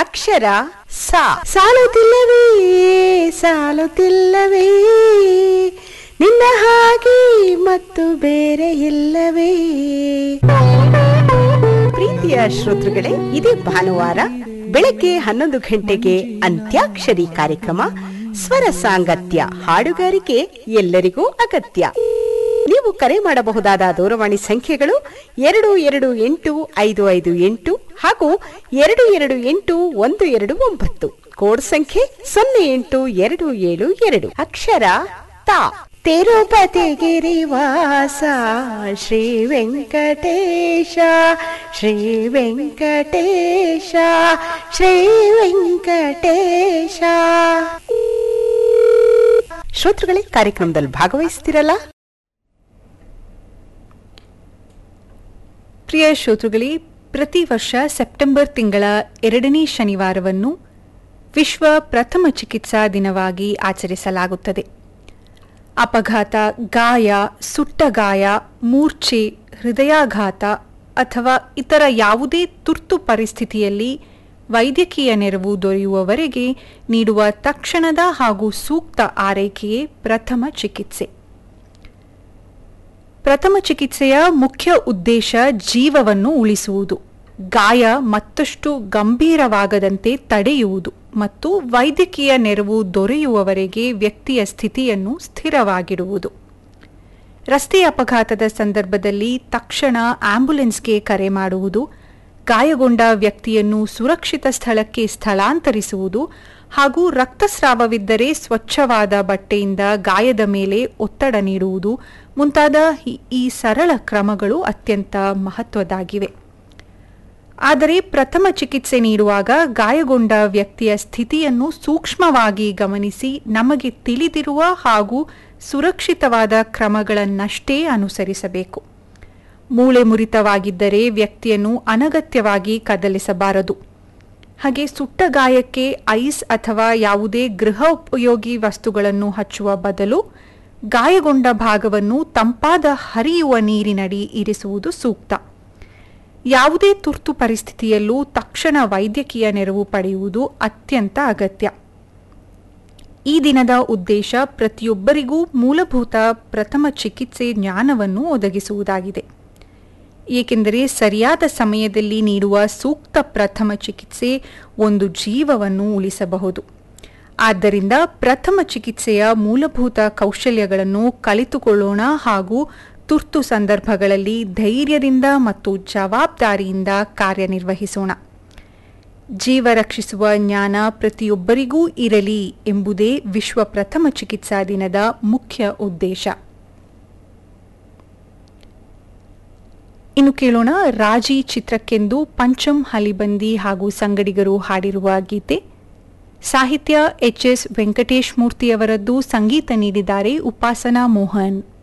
ಅಕ್ಷರ ಸಾ ಸಾಲುತ್ತಿಲ್ಲವೇ ಸಾಲುತ್ತಿಲ್ಲವೇ ನಿನ್ನ ಹಾಗೆ ಮತ್ತು ಬೇರೆ ಇಲ್ಲವೇ ಪ್ರೀತಿಯ ಶ್ರೋತೃಗಳೇ ಇದೇ ಭಾನುವಾರ ಬೆಳಗ್ಗೆ ಹನ್ನೊಂದು ಗಂಟೆಗೆ ಅಂತ್ಯಾಕ್ಷರಿ ಕಾರ್ಯಕ್ರಮ ಸ್ವರ ಸಾಂಗತ್ಯ ಹಾಡುಗಾರಿಕೆ ಎಲ್ಲರಿಗೂ ಅಗತ್ಯ ನೀವು ಕರೆ ಮಾಡಬಹುದಾದ ದೂರವಾಣಿ ಸಂಖ್ಯೆಗಳು ಎರಡು ಎರಡು ಎಂಟು ಐದು ಐದು ಎಂಟು ಹಾಗೂ ಎರಡು ಎರಡು ಎಂಟು ಒಂದು ಎರಡು ಒಂಬತ್ತು ಕೋಡ್ ಸಂಖ್ಯೆ ಸೊನ್ನೆ ಎಂಟು ಎರಡು ಏಳು ಎರಡು ಅಕ್ಷರ ತಾ ತಿರುಪತಿಗಿರಿವಾಸ ಶ್ರೀ ವೆಂಕಟೇಶ ಶ್ರೀ ವೆಂಕಟೇಶ ಶ್ರೀ ವೆಂಕಟೇಶ ಶ್ರೋತೃಗಳೇ ಕಾರ್ಯಕ್ರಮದಲ್ಲಿ ಭಾಗವಹಿಸ್ತಿರಲ್ಲ ಪ್ರಿಯ ಶ್ರೋತೃಗಳೇ ಪ್ರತಿ ವರ್ಷ ಸೆಪ್ಟೆಂಬರ್ ತಿಂಗಳ ಎರಡನೇ ಶನಿವಾರವನ್ನು ವಿಶ್ವ ಪ್ರಥಮ ಚಿಕಿತ್ಸಾ ದಿನವಾಗಿ ಆಚರಿಸಲಾಗುತ್ತದೆ ಅಪಘಾತ ಗಾಯ ಸುಟ್ಟ ಗಾಯ ಮೂರ್ಛೆ ಹೃದಯಾಘಾತ ಅಥವಾ ಇತರ ಯಾವುದೇ ತುರ್ತು ಪರಿಸ್ಥಿತಿಯಲ್ಲಿ ವೈದ್ಯಕೀಯ ನೆರವು ದೊರೆಯುವವರೆಗೆ ನೀಡುವ ತಕ್ಷಣದ ಹಾಗೂ ಸೂಕ್ತ ಆರೈಕೆಯೇ ಪ್ರಥಮ ಚಿಕಿತ್ಸೆ ಪ್ರಥಮ ಚಿಕಿತ್ಸೆಯ ಮುಖ್ಯ ಉದ್ದೇಶ ಜೀವವನ್ನು ಉಳಿಸುವುದು ಗಾಯ ಮತ್ತಷ್ಟು ಗಂಭೀರವಾಗದಂತೆ ತಡೆಯುವುದು ಮತ್ತು ವೈದ್ಯಕೀಯ ನೆರವು ದೊರೆಯುವವರೆಗೆ ವ್ಯಕ್ತಿಯ ಸ್ಥಿತಿಯನ್ನು ಸ್ಥಿರವಾಗಿಡುವುದು ರಸ್ತೆ ಅಪಘಾತದ ಸಂದರ್ಭದಲ್ಲಿ ತಕ್ಷಣ ಆಂಬ್ಯುಲೆನ್ಸ್ಗೆ ಕರೆ ಮಾಡುವುದು ಗಾಯಗೊಂಡ ವ್ಯಕ್ತಿಯನ್ನು ಸುರಕ್ಷಿತ ಸ್ಥಳಕ್ಕೆ ಸ್ಥಳಾಂತರಿಸುವುದು ಹಾಗೂ ರಕ್ತಸ್ರಾವವಿದ್ದರೆ ಸ್ವಚ್ಛವಾದ ಬಟ್ಟೆಯಿಂದ ಗಾಯದ ಮೇಲೆ ಒತ್ತಡ ನೀಡುವುದು ಮುಂತಾದ ಈ- ಈ ಸರಳ ಕ್ರಮಗಳು ಅತ್ಯಂತ ಮಹತ್ವದಾಗಿವೆ ಆದರೆ ಪ್ರಥಮ ಚಿಕಿತ್ಸೆ ನೀಡುವಾಗ ಗಾಯಗೊಂಡ ವ್ಯಕ್ತಿಯ ಸ್ಥಿತಿಯನ್ನು ಸೂಕ್ಷ್ಮವಾಗಿ ಗಮನಿಸಿ ನಮಗೆ ತಿಳಿದಿರುವ ಹಾಗೂ ಸುರಕ್ಷಿತವಾದ ಕ್ರಮಗಳನ್ನಷ್ಟೇ ಅನುಸರಿಸಬೇಕು ಮೂಳೆ ಮುರಿತವಾಗಿದ್ದರೆ ವ್ಯಕ್ತಿಯನ್ನು ಅನಗತ್ಯವಾಗಿ ಕದಲಿಸಬಾರದು ಹಾಗೆ ಸುಟ್ಟ ಗಾಯಕ್ಕೆ ಐಸ್ ಅಥವಾ ಯಾವುದೇ ಗೃಹ ಉಪಯೋಗಿ ವಸ್ತುಗಳನ್ನು ಹಚ್ಚುವ ಬದಲು ಗಾಯಗೊಂಡ ಭಾಗವನ್ನು ತಂಪಾದ ಹರಿಯುವ ನೀರಿನಡಿ ಇರಿಸುವುದು ಸೂಕ್ತ ಯಾವುದೇ ತುರ್ತು ಪರಿಸ್ಥಿತಿಯಲ್ಲೂ ತಕ್ಷಣ ವೈದ್ಯಕೀಯ ನೆರವು ಪಡೆಯುವುದು ಅತ್ಯಂತ ಅಗತ್ಯ ಈ ದಿನದ ಉದ್ದೇಶ ಪ್ರತಿಯೊಬ್ಬರಿಗೂ ಮೂಲಭೂತ ಪ್ರಥಮ ಚಿಕಿತ್ಸೆ ಜ್ಞಾನವನ್ನು ಒದಗಿಸುವುದಾಗಿದೆ ಏಕೆಂದರೆ ಸರಿಯಾದ ಸಮಯದಲ್ಲಿ ನೀಡುವ ಸೂಕ್ತ ಪ್ರಥಮ ಚಿಕಿತ್ಸೆ ಒಂದು ಜೀವವನ್ನು ಉಳಿಸಬಹುದು ಆದ್ದರಿಂದ ಪ್ರಥಮ ಚಿಕಿತ್ಸೆಯ ಮೂಲಭೂತ ಕೌಶಲ್ಯಗಳನ್ನು ಕಲಿತುಕೊಳ್ಳೋಣ ಹಾಗೂ ತುರ್ತು ಸಂದರ್ಭಗಳಲ್ಲಿ ಧೈರ್ಯದಿಂದ ಮತ್ತು ಜವಾಬ್ದಾರಿಯಿಂದ ಕಾರ್ಯನಿರ್ವಹಿಸೋಣ ಜೀವ ರಕ್ಷಿಸುವ ಜ್ಞಾನ ಪ್ರತಿಯೊಬ್ಬರಿಗೂ ಇರಲಿ ಎಂಬುದೇ ವಿಶ್ವ ಪ್ರಥಮ ಚಿಕಿತ್ಸಾ ದಿನದ ಮುಖ್ಯ ಉದ್ದೇಶ ಇನ್ನು ಕೇಳೋಣ ರಾಜಿ ಚಿತ್ರಕ್ಕೆಂದು ಪಂಚಮ್ ಹಲಿಬಂದಿ ಹಾಗೂ ಸಂಗಡಿಗರು ಹಾಡಿರುವ ಗೀತೆ ಸಾಹಿತ್ಯ ಎಚ್ ಎಸ್ ವೆಂಕಟೇಶ್ ಮೂರ್ತಿಯವರದ್ದು ಸಂಗೀತ ನೀಡಿದ್ದಾರೆ ಉಪಾಸನಾ ಮೋಹನ್